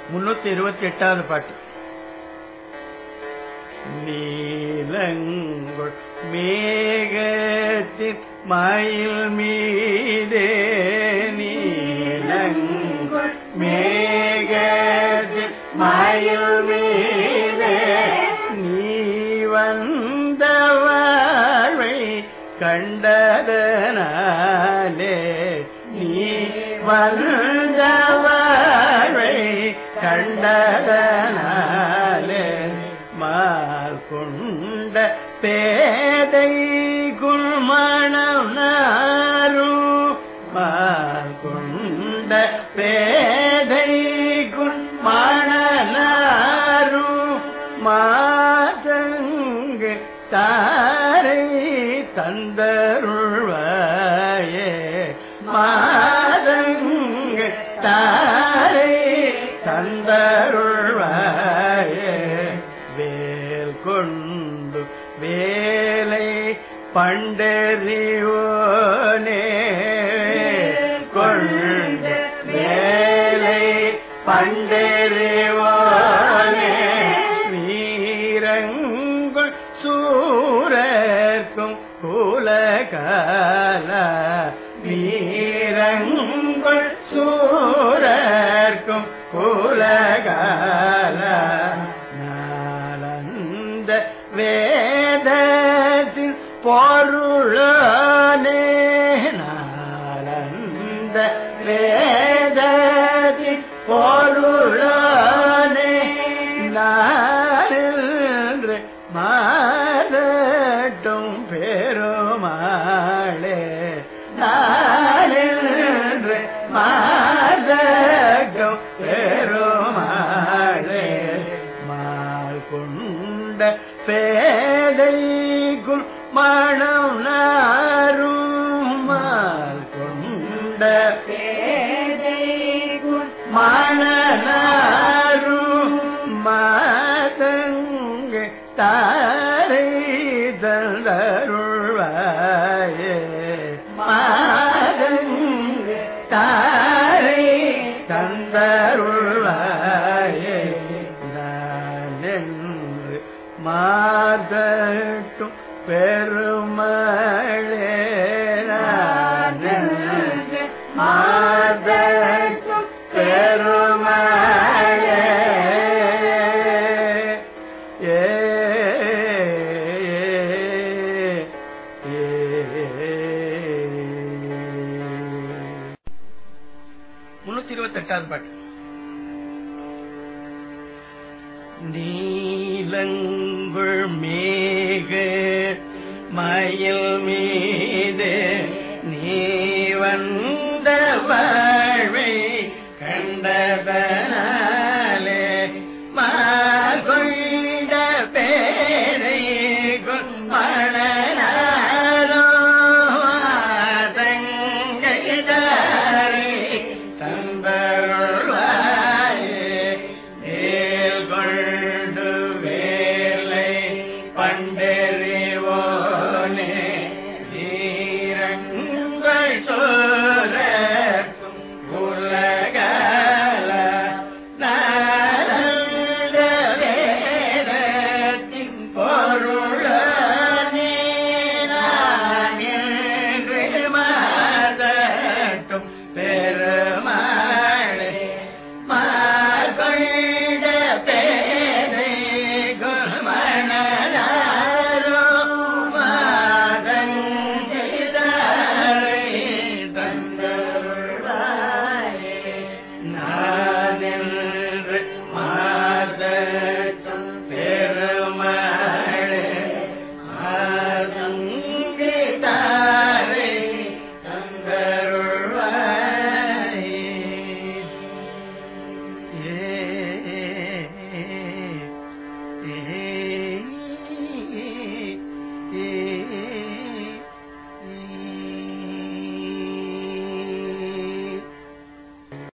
முன்னூத்தி இருபத்தி எட்டாவது பாட்டு நீலங்குள் மேகத்தின் மயில் மீதே நீலங்குள் மேகத்தின் மயில் மீதே நீ வந்த வாழ்வை கண்டதனாலே நீ வந்த வாழ்வை கண்டதனாலே மால் கொண்ட பேதை குள்மணம் நாரும் மால் கொண்ட பேதை குள்மணனாரும் மாதங்கு தாரை தந்தருள்வாயே மாதங்கு தாரை தந்தருள்வாயே வேல் கொண்டு வேலை பண்டறிவோனே கொண்டு வேலை பண்டறிவோனே வீரங்குள் சூரர்க்கும் குலகால வீரங்குள் சூரர்க்கும் குலகால நாளந்த வேதத்தின் பொருளானே நாளந்த வேதத்தின் பொருளானே நாளின்று மாதட்டும் பெருமாளே நாளின்று மாதட்டும் பெருமாளே மால் கொண்ட பேதைக்குள் மணம் நாரும் மால் கொண்ட பேதைக்குள் மணனாரும் மாதங்கு தாரை தந்தருள்வாயே மாதங்கு தாரை தந்தருள்வாயே நான் என்று மாதட்டும் பெருமளே நான் என்று மாதட்டும் பெருமளே ஏ முன்னூத்தி இருபத்தி எட்டாவது பாட்டு நீலங்குள் மேக மயில் மீ